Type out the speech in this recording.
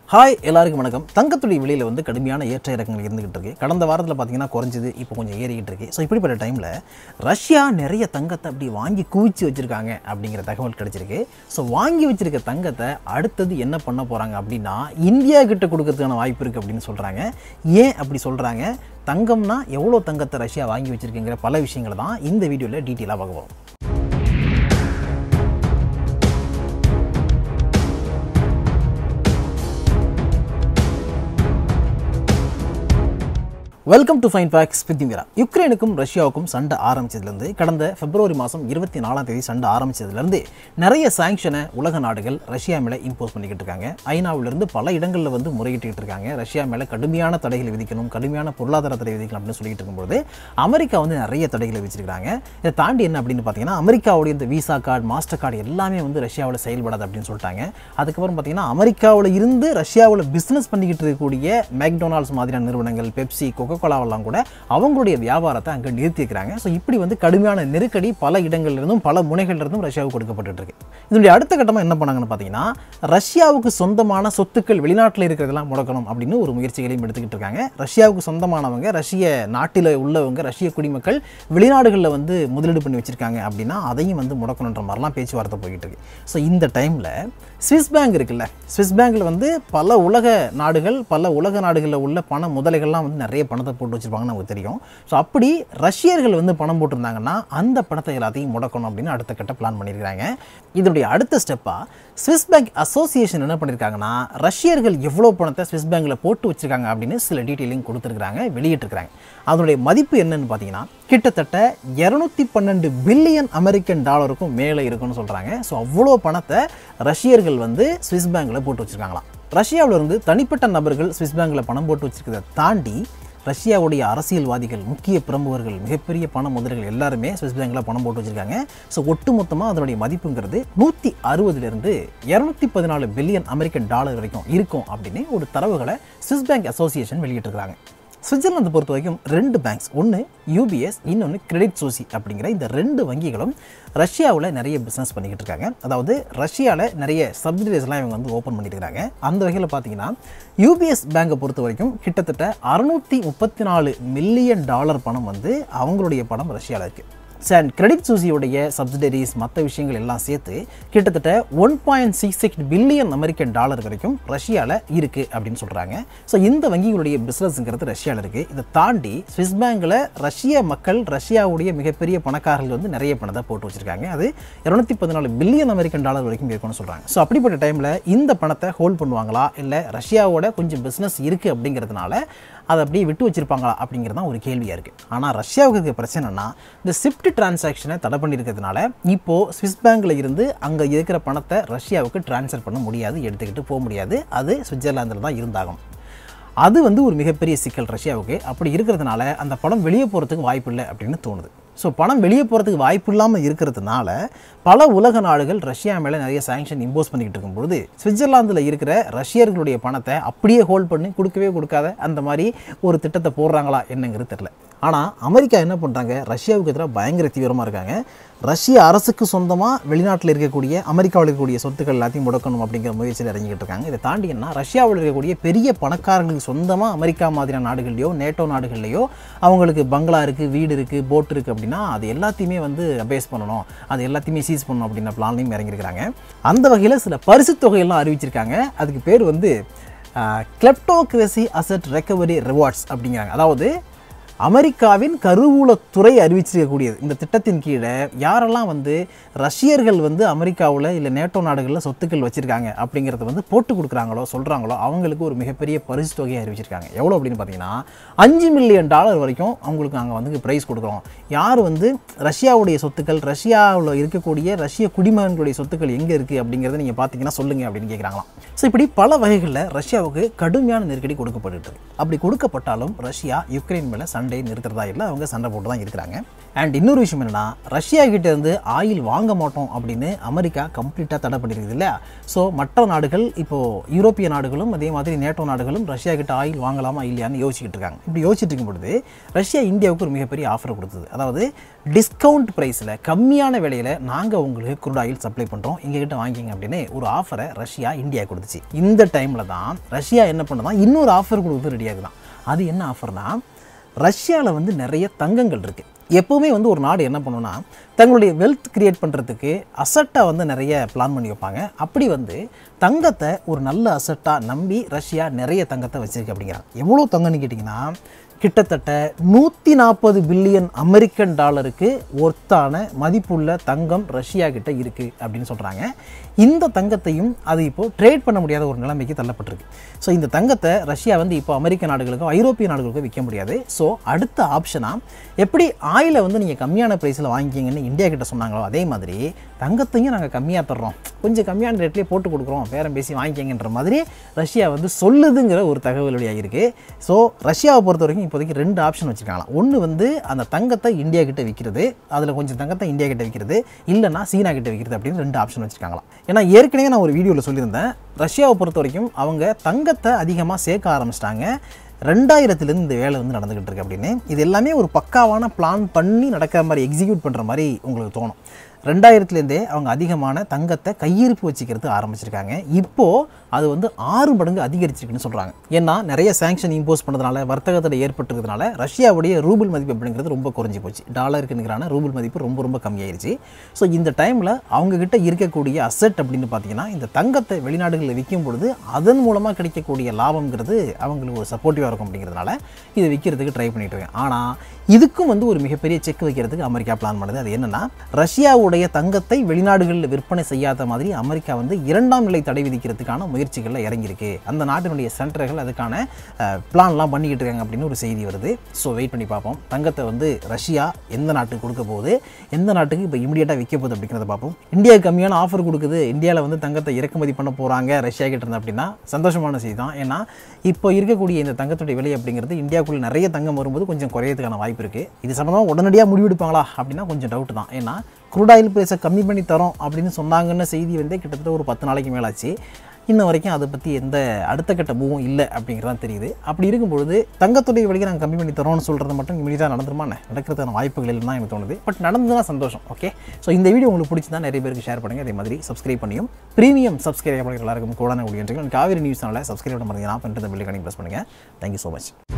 hi எல்லாருக்கும் வணக்கம் தங்கத்துடைய விலையில் வந்து கடுமையான ஏற்ற இறக்கங்கள் இருந்துகிட்டு இருக்கு கடந்த வாரத்தில் பார்த்தீங்கன்னா குறைஞ்சது இப்போ கொஞ்சம் ஏறிக்கிட்டு இருக்கு ஸோ இப்படிப்பட்ட டைமில் ரஷ்யா நிறைய தங்கத்தை அப்படி வாங்கி குவிச்சு வச்சிருக்காங்க அப்படிங்கிற தகவல் கிடைச்சிருக்கு ஸோ வாங்கி வச்சிருக்க தங்கத்தை அடுத்தது என்ன பண்ண போகிறாங்க அப்படின்னா இந்தியா கிட்ட கொடுக்கறதுக்கான வாய்ப்பு இருக்குது அப்படின்னு சொல்கிறாங்க ஏன் அப்படி சொல்கிறாங்க தங்கம்னா எவ்வளோ தங்கத்தை ரஷ்யா வாங்கி வச்சிருக்குங்கிற பல விஷயங்களை தான் இந்த வீடியோவில் டீட்டெயிலாக பார்க்க போகிறோம் வெல்கம் டு ஃபைன் ஃபேக்ஸ் பித்திமிரா யுக்ரைனுக்கும் ரஷ்யாவுக்கும் சண்டை ஆரம்பிச்சதுலேருந்து கடந்த பிப்ரவரி மாதம் இருபத்தி நாலாம் தேதி சண்டை ஆரம்பிச்சதுலேருந்து நிறைய சாங்ஷனை உலக நாடுகள் ரஷ்யா மேலே இம்போஸ் பண்ணிக்கிட்டு இருக்காங்க ஐநாவிலிருந்து பல இடங்களில் வந்து முறையிட்டு இருக்காங்க ரஷ்யா மேலே கடுமையான தடைகளை விதிக்கணும் கடுமையான பொருளாதார தடை விதிக்கணும் அப்படின்னு சொல்லிட்டு இருக்கும்போது அமெரிக்கா வந்து நிறைய தடைகளை வச்சிருக்காங்க இதை தாண்டி என்ன அப்படின்னு பார்த்தீங்கன்னா அமெரிக்காவுடைய இந்த விசா கார்டு மாஸ்டர் கார்டு எல்லாமே வந்து ரஷ்யாவில் செயல்படாது அப்படின்னு சொல்லிட்டாங்க அதுக்கப்புறம் பார்த்தீங்கன்னா அமெரிக்காவில் இருந்து ரஷ்யாவில் பிஸ்னஸ் பண்ணிக்கிட்டு இருக்கக்கூடிய மேக்டொனால்ட்ஸ் மாதிரியான நிறுவனங்கள் பெப்சி கொக்கோ கோலாவெல்லாம் கூட அவங்களுடைய வியாபாரத்தை அங்கே நிறுத்தி இருக்கிறாங்க ஸோ இப்படி வந்து கடுமையான நெருக்கடி பல இடங்கள்ல இருந்தும் பல முனைகள்ல இருந்தும் ரஷ்யாவுக்கு கொடுக்கப்பட்டு இருக்கு இதனுடைய அடுத்த கட்டமாக என்ன பண்ணாங்கன்னு பார்த்தீங்கன்னா ரஷ்யாவுக்கு சொந்தமான சொத்துக்கள் வெளிநாட்டில் இருக்கிறதெல்லாம் முடக்கணும் அப்படின்னு ஒரு முயற்சிகளையும் எடுத்துக்கிட்டு இருக்காங்க ரஷ்யாவுக்கு சொந்தமானவங்க ரஷ்ய நாட்டில் உள்ளவங்க ரஷ்ய குடிமக்கள் வெளிநாடுகளில் வந்து முதலீடு பண்ணி வச்சிருக்காங்க அப்படின்னா அதையும் வந்து முடக்கணுன்ற மாதிரிலாம் பேச்சுவார்த்தை போய்கிட்டு இருக்கு ஸோ இந்த டைமில் ஸ்விஸ் பேங்க் இருக்குல்ல ஸ்விஸ் பேங்க்கில் வந்து பல உலக நாடுகள் பல உலக நாடுகளில் உள்ள பண முதலைகள்லாம் வந்து நிறைய பணத்தை போட்டு வச்சிருப்பாங்கன்னு நமக்கு தெரியும் ஸோ அப்படி ரஷ்யர்கள் வந்து பணம் போட்டிருந்தாங்கன்னா அந்த பணத்தை எல்லாத்தையும் முடக்கணும் அப்படின்னு அடுத்த கட்ட பிளான் பண்ணியிருக்காங்க இதனுடைய அடுத்த ஸ்டெப்பாக ஸ்விஸ் பேங்க் அசோசியேஷன் என்ன பண்ணியிருக்காங்கன்னா ரஷ்யர்கள் எவ்வளோ பணத்தை ஸ்விஸ் பேங்க்கில் போட்டு வச்சிருக்காங்க அப்படின்னு சில டீட்டெயிலிங் கொடுத்துருக்காங்க வெளியிட்டிருக்காங்க அதனுடைய மதிப்பு என்னன்னு பார்த்தீங்கன்னா கிட்டத்தட்ட இரநூத்தி பன்னெண்டு பில்லியன் அமெரிக்கன் டாலருக்கும் மேலே இருக்குன்னு சொல்கிறாங்க ஸோ அவ்வளோ பணத்தை ரஷ்யர்கள் வந்து ஸ்விஸ் பேங்க்கில் போட்டு வச்சுருக்காங்களாம் ரஷ்யாவில் இருந்து தனிப்பட்ட நபர்கள் ஸ்விஸ் பேங்க்கில் பணம் போட்டு வச்சிருக்கிறத தாண்டி ரஷ்யாவுடைய அரசியல்வாதிகள் முக்கிய பிரமுகர்கள் மிகப்பெரிய பண முதல்கள் எல்லாருமே ஸ்விஸ் பேங்க்கில் பணம் போட்டு வச்சிருக்காங்க ஸோ ஒட்டுமொத்தமாக அதனுடைய மதிப்புங்கிறது நூற்றி அறுபதுலேருந்து இரநூத்தி பதினாலு பில்லியன் அமெரிக்கன் டாலர் வரைக்கும் இருக்கும் அப்படின்னு ஒரு தரவுகளை ஸ்விஸ் பேங்க் அசோசியேஷன் வெளியிட்டிருக்காங்க சுவிட்சர்லாந்து பொறுத்த வரைக்கும் ரெண்டு பேங்க்ஸ் ஒன்று யூபிஎஸ் இன்னொன்று கிரெடிட் சோசி அப்படிங்கிற இந்த ரெண்டு வங்கிகளும் ரஷ்யாவில் நிறைய பிஸ்னஸ் பண்ணிக்கிட்டு இருக்காங்க அதாவது ரஷ்யாவில் நிறைய சப்சிடிஸ்லாம் இவங்க வந்து ஓப்பன் பண்ணிட்டு இருக்காங்க அந்த வகையில் பார்த்தீங்கன்னா யூபிஎஸ் பேங்கை பொறுத்த வரைக்கும் கிட்டத்தட்ட அறுநூற்றி முப்பத்தி நாலு மில்லியன் டாலர் பணம் வந்து அவங்களுடைய பணம் ரஷ்யாவில் இருக்குது அண்ட் கிரெடிட் சூசியோடைய சப்சிடரிஸ் மற்ற விஷயங்கள் எல்லாம் சேர்த்து கிட்டத்தட்ட one point six six billion American dollar வரைக்கும் ரஷ்யாவில் இருக்குது அப்படின்னு சொல்கிறாங்க ஸோ இந்த வங்கிகளுடைய பிஸ்னஸ்ங்கிறது ரஷ்யாவில் இருக்குது இதை தாண்டி ஸ்விஸ் பேங்கில் ரஷ்ய மக்கள் ரஷ்யாவுடைய மிகப்பெரிய பணக்காரர்கள் வந்து நிறைய பணத்தை போட்டு வச்சுருக்காங்க அது இரநூத்தி பதினாலு பில்லியன் அமெரிக்கன் டாலர் வரைக்கும் இருக்கும்னு சொல்கிறாங்க ஸோ அப்படிப்பட்ட டைமில் இந்த பணத்தை ஹோல்ட் பண்ணுவாங்களா இல்லை ரஷ்யாவோட கொஞ்சம் பிஸ்னஸ் இருக்குது அப்படிங்கிறதுனால அதை அப்படியே விட்டு வச்சிருப்பாங்களா அப்படிங்கிறது தான் ஒரு கேள்வியாக இருக்குது ஆனால் ரஷ்யாவுக்கு இருக்க பிரச்சனைனா இந்த ஸ்விஃப்ட் டிரான்சாக்ஷனை தடை பண்ணியிருக்கிறதுனால இப்போது ஸ்விஸ் பேங்க்கில் இருந்து அங்கே இருக்கிற பணத்தை ரஷ்யாவுக்கு ட்ரான்ஸ்ஃபர் பண்ண முடியாது எடுத்துக்கிட்டு போக முடியாது அது சுவிட்சர்லாந்தில் தான் இருந்தாகும் அது வந்து ஒரு மிகப்பெரிய சிக்கல் ரஷ்யாவுக்கு அப்படி இருக்கிறதுனால அந்த பணம் வெளியே போகிறதுக்கு வாய்ப்பு இல்லை அப்படின்னு தோணுது ஸோ பணம் வெளியே போகிறதுக்கு வாய்ப்பு இல்லாமல் இருக்கிறதுனால பல உலக நாடுகள் ரஷ்யா மேலே நிறைய சாங்ஷன் இம்போஸ் பண்ணிக்கிட்டு இருக்கும்பொழுது சுவிட்சர்லாந்தில் இருக்கிற ரஷ்யர்களுடைய பணத்தை அப்படியே ஹோல்ட் பண்ணி கொடுக்கவே கொடுக்காத அந்த மாதிரி ஒரு திட்டத்தை போடுறாங்களா என்னங்கிறது தெரில ஆனால் அமெரிக்கா என்ன பண்ணுறாங்க ரஷ்யாவுக்கு எதிராக பயங்கர தீவிரமாக இருக்காங்க ரஷ்ய அரசுக்கு சொந்தமாக வெளிநாட்டில் இருக்கக்கூடிய அமெரிக்காவில் இருக்கக்கூடிய சொத்துக்கள் எல்லாத்தையும் முடக்கணும் அப்படிங்கிற முயற்சியில் இறங்கிக்கிட்டு இருக்காங்க இதை தாண்டி என்ன ரஷ்யாவில் இருக்கக்கூடிய பெரிய பணக்காரர்களுக்கு சொந்தமாக அமெரிக்கா மாதிரியான நாடுகள்லையோ நேட்டோ நாடுகள்லையோ அவங்களுக்கு பங்களா இருக்குது வீடு இருக்குது போட் இருக்குது அப்படின்னா அது எல்லாத்தையுமே வந்து அபேஸ் பண்ணணும் அது எல்லாத்தையுமே சீஸ் பண்ணணும் அப்படின்ற பிளான்லையும் இறங்கியிருக்கிறாங்க அந்த வகையில் சில பரிசு தொகையெல்லாம் அறிவிச்சிருக்காங்க அதுக்கு பேர் வந்து கிளெப்டோக்ரசி அசட் ரெக்கவரி ரிவார்ட்ஸ் அப்படிங்கிறாங்க அதாவது அமெரிக்காவின் கருவூலத்துறை அறிவிச்சிருக்கக்கூடியது இந்த திட்டத்தின் கீழே யாரெல்லாம் வந்து ரஷ்யர்கள் வந்து அமெரிக்காவில் இல்லை நேட்டோ நாடுகளில் சொத்துக்கள் வச்சுருக்காங்க அப்படிங்கிறத வந்து போட்டு கொடுக்குறாங்களோ சொல்கிறாங்களோ அவங்களுக்கு ஒரு மிகப்பெரிய பரிசு தொகையை அறிவிச்சிருக்காங்க எவ்வளோ அப்படின்னு பார்த்தீங்கன்னா அஞ்சு மில்லியன் டாலர் வரைக்கும் அவங்களுக்கு நாங்கள் வந்து ப்ரைஸ் கொடுக்குறோம் யார் வந்து ரஷ்யாவுடைய சொத்துக்கள் ரஷ்யாவில் இருக்கக்கூடிய ரஷ்ய குடிமகன்களுடைய சொத்துக்கள் எங்கே இருக்குது அப்படிங்கிறத நீங்கள் பார்த்தீங்கன்னா சொல்லுங்கள் அப்படின்னு கேட்குறாங்களாம் ஸோ இப்படி பல வகைகளில் ரஷ்யாவுக்கு கடுமையான நெருக்கடி கொடுக்கப்பட்டு அப்படி கொடுக்கப்பட்டாலும் ரஷ்யா யுக்ரைன் மேலே சண்டை சண்டையை நிறுத்துறதா இல்லை அவங்க சண்டை போட்டு தான் இருக்கிறாங்க அண்ட் இன்னொரு விஷயம் என்னன்னா ரஷ்யா கிட்ட இருந்து ஆயில் வாங்க மாட்டோம் அப்படின்னு அமெரிக்கா கம்ப்ளீட்டாக தடை பண்ணியிருக்குது இல்லையா ஸோ மற்ற நாடுகள் இப்போ யூரோப்பிய நாடுகளும் அதே மாதிரி நேட்டோ நாடுகளும் ரஷ்யா கிட்ட ஆயில் வாங்கலாமா இல்லையான்னு யோசிச்சுக்கிட்டு இருக்காங்க இப்படி யோசிச்சுட்டு இருக்கும் பொழுது ரஷ்யா இந்தியாவுக்கு ஒரு மிகப்பெரிய ஆஃபர் கொடுத்தது அதாவது டிஸ்கவுண்ட் ப்ரைஸில் கம்மியான விலையில் நாங்கள் உங்களுக்கு குரூட் ஆயில் சப்ளை பண்ணுறோம் எங்ககிட்ட வாங்கிங்க அப்படின்னு ஒரு ஆஃபரை ரஷ்யா இந்தியா கொடுத்துச்சு இந்த டைமில் தான் ரஷ்யா என்ன பண்ணுதான் இன்னொரு ஆஃபர் கொடுத்து ரெடியாகுதான் அது என்ன ஆஃபர்னா ரஷ்யாவில் வந்து நிறைய தங்கங்கள் இருக்குது எப்போவுமே வந்து ஒரு நாடு என்ன பண்ணுன்னா தங்களுடைய வெல்த் கிரியேட் பண்ணுறதுக்கு அசட்டாக வந்து நிறைய பிளான் பண்ணி வைப்பாங்க அப்படி வந்து தங்கத்தை ஒரு நல்ல அசட்டாக நம்பி ரஷ்யா நிறைய தங்கத்தை வச்சிருக்கு அப்படிங்கிறாங்க எவ்வளோ தங்கம்னு கேட்டிங்கன்னா கிட்டத்தட்ட நூற்றி நாற்பது பில்லியன் அமெரிக்கன் டாலருக்கு ஒர்த்தான மதிப்புள்ள தங்கம் ரஷ்யா கிட்ட இருக்குது அப்படின்னு சொல்கிறாங்க இந்த தங்கத்தையும் அது இப்போது ட்ரேட் பண்ண முடியாத ஒரு நிலைமைக்கு தள்ளப்பட்டிருக்கு ஸோ இந்த தங்கத்தை ரஷ்யா வந்து இப்போ அமெரிக்க நாடுகளுக்கும் ஐரோப்பிய நாடுகளுக்கும் விற்க முடியாது ஸோ அடுத்த ஆப்ஷனாக எப்படி ஆயிலை வந்து நீங்கள் கம்மியான ப்ரைஸில் வாங்கிக்கிங்கன்னு இந்தியா கிட்ட சொன்னாங்களோ அதே மாதிரி தங்கத்தையும் நாங்கள் கம்மியாக தர்றோம் கொஞ்சம் கம்மியான ரேட்லேயே போட்டு கொடுக்குறோம் பேரம் பேசி வாங்கிக்கிங்கன்ற மாதிரி ரஷ்யா வந்து சொல்லுதுங்கிற ஒரு தகவல் வெளியாக இருக்குது ஸோ ரஷ்யாவை பொறுத்த வரைக்கும் இப்போதைக்கு ரெண்டு ஆப்ஷன் வச்சுருக்காங்களாம் ஒன்று வந்து அந்த தங்கத்தை இந்தியா கிட்ட விற்கிறது அதில் கொஞ்சம் தங்கத்தை இந்தியா கிட்ட விற்கிறது இல்லைன்னா சீனா கிட்ட விற்கிறது அப்படின்னு ரெண்டு ஆப்ஷன் வச்சுருக்காங்களாம் ஏன்னா ஏற்கனவே நான் ஒரு வீடியோவில் சொல்லியிருந்தேன் ரஷ்யாவை பொறுத்த வரைக்கும் அவங்க தங்கத்தை அதிகமாக சேர்க்க ஆரம்பிச்சிட்டாங்க ரெண்டாயிரத்துலேருந்து இந்த வேலை வந்து நடந்துக்கிட்டு இருக்கு அப்படின்னு இது எல்லாமே ஒரு பக்காவான பிளான் பண்ணி நடக்கிற மாதிரி எக்ஸிக்யூட் பண்ணுற மாதிரி உங்களுக்கு தோணும் ரெண்டாயிரத்துலேருந்தே அவங்க அதிகமான தங்கத்தை கையிருப்பு வச்சுக்கிறது ஆரம்பிச்சிருக்காங்க இப்போது அது வந்து ஆறு மடங்கு அதிகரிச்சிருக்குன்னு சொல்கிறாங்க ஏன்னா நிறைய சாங்ஷன் இம்போஸ் பண்ணதுனால வர்த்தகத்தில் ஏற்பட்டிருக்கிறதுனால ரஷ்யாவுடைய ரூபிள் மதிப்பு அப்படிங்கிறது ரொம்ப குறைஞ்சி போச்சு டாலருக்கு நிகரான ரூபிள் மதிப்பு ரொம்ப ரொம்ப கம்மியாயிருச்சு ஸோ இந்த டைமில் அவங்கக்கிட்ட இருக்கக்கூடிய அசெட் அப்படின்னு பார்த்தீங்கன்னா இந்த தங்கத்தை வெளிநாடுகளில் விற்கும் பொழுது அதன் மூலமாக கிடைக்கக்கூடிய லாபங்கிறது அவங்களுக்கு ஒரு சப்போர்ட்டிவாக இருக்கும் அப்படிங்கிறதுனால இதை விற்கிறதுக்கு ட்ரை பண்ணிட்டு இருக்கேன் ஆனால் இதுக்கும் வந்து ஒரு மிகப்பெரிய செக் வைக்கிறதுக்கு அமெரிக்கா பிளான் பண்ணுது அது என்னன்னா ரஷ்யாவுடைய தங்கத்தை வெளிநாடுகளில் விற்பனை செய்யாத மாதிரி அமெரிக்கா வந்து இரண்டாம் நிலை தடை விதிக்கிறதுக்கான முயற்சிகளில் இறங்கியிருக்கு அந்த நாட்டினுடைய சென்டர்கள் அதுக்கான பிளான்லாம் பண்ணிக்கிட்டு இருக்காங்க அப்படின்னு ஒரு செய்தி வருது ஸோ வெயிட் பண்ணி பார்ப்போம் தங்கத்தை வந்து ரஷ்யா எந்த நாட்டுக்கு கொடுக்க போகுது எந்த நாட்டுக்கு இப்போ இமீடியட்டாக விற்க போகுது அப்படிங்கிறத பார்ப்போம் இந்தியாவுக்கு கம்மியான ஆஃபர் கொடுக்குது இந்தியாவில் வந்து தங்கத்தை இறக்குமதி பண்ண போகிறாங்க ரஷ்யா கிட்ட இருந்து அப்படின்னா சந்தோஷமான செய்தி தான் ஏன்னா இப்போ இருக்கக்கூடிய இந்த தங்கத்துடைய விலை அப்படிங்கிறது இந்தியாவுக்குள்ள நிறைய தங்கம் வரும்போது கொஞ்சம் குறையறதுக்கான வாய்ப்பு இருக்குது இது சம்மந்தமாக உடனடியாக முடிவெடுப்பாங்களா அப்படின்னா கொஞ்சம் டவுட் தான் ஏன்னா குரூட் ஆயில் ப்ரைஸை கம்மி பண்ணி தரோம் அப்படின்னு சொன்னாங்கன்னு செய்தி வந்து கிட்டத்தட்ட ஒரு பத்து நாளைக்கு மேலாச்சு இன்ன வரைக்கும் அதை பற்றி எந்த அடுத்த கட்ட மூவும் இல்லை அப்படிங்கிறதான் தெரியுது அப்படி இருக்கும் பொழுது தங்கத்துடைய விலையை நாங்கள் கம்மி பண்ணி தரோம்னு சொல்கிறது மட்டும் இமீடியட்டாக நடந்துருமாண்ணே நடக்கிறதுக்கான வாய்ப்புகள் இல்லைன்னு தான் எனக்கு தோணுது பட் நடந்ததுன்னா சந்தோஷம் ஓகே ஸோ இந்த வீடியோ உங்களுக்கு பிடிச்சிருந்தா நிறைய பேருக்கு ஷேர் பண்ணுங்கள் அதே மாதிரி சப்ஸ்கிரைப் பண்ணியும் ப்ரீமியம் சப்ஸ்கிரைப் பண்ணுற எல்லாருக்கும் கூட கூடிய காவேரி நியூஸ் சேனலை சப்ஸ்கிரைப் பண்ண மாதிரி நான் பண்ணுறது பில்லுக்கானி ப்ரெஸ் பண்ணுங்கள் தேங்க்யூ ஸோ மச்